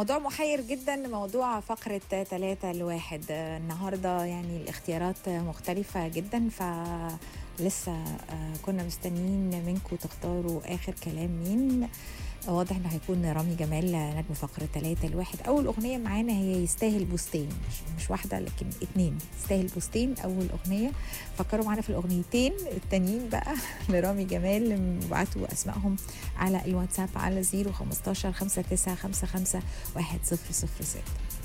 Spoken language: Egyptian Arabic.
موضوع محير جدا موضوع فقرة ثلاثة لواحد النهاردة يعني الاختيارات مختلفة جدا ف لسه كنا مستنيين منكم تختاروا آخر كلام مين واضح انه هيكون رامي جمال نجم فقرة ثلاثة لواحد أول أغنية معانا هي يستاهل بوستين مش, مش واحدة لكن اتنين يستاهل بوستين أول أغنية فكروا معانا في الأغنيتين التانيين بقى لرامي جمال ابعتوا أسمائهم على الواتساب على 015 59 55 100 6